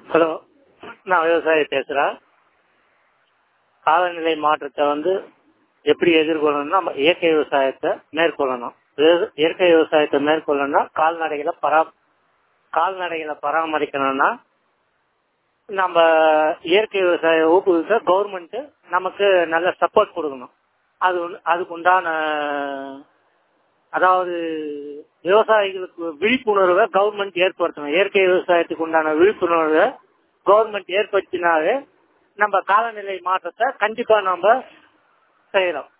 hello நான் விவசாயி பேசுறேன் காலநிலை மாற்றத்தை வந்து எப்படி எதிர்கொள்ளணும்னா நம்ம இயற்கை விவசாயத்தை மேற்கொள்ளணும் விவ- இயற்கை விவசாயத்தை மேற்கொள்ளணும்னா கால்நடைகளை பரா கால்நடைகளை பராமரிக்கணும்னா நம்ம இயற்கை விவசாய ஊக்குவிக்க கவர்மெண்ட் நமக்கு நல்ல சப்போர்ட் கொடுக்கணும் அது ஒண்ணு- அதுக்கு உண்டான அதாவது விவசாயிகளுக்கு விழிப்புணர்வை கவர்மெண்ட் ஏற்படுத்தணும் இயற்கை விவசாயத்துக்கு உண்டான விழிப்புணர்வை கவர்மெண்ட் ஏற்படுத்தினாவே நம்ம காலநிலை மாற்றத்தை கண்டிப்பா நம்ம செய்யலாம்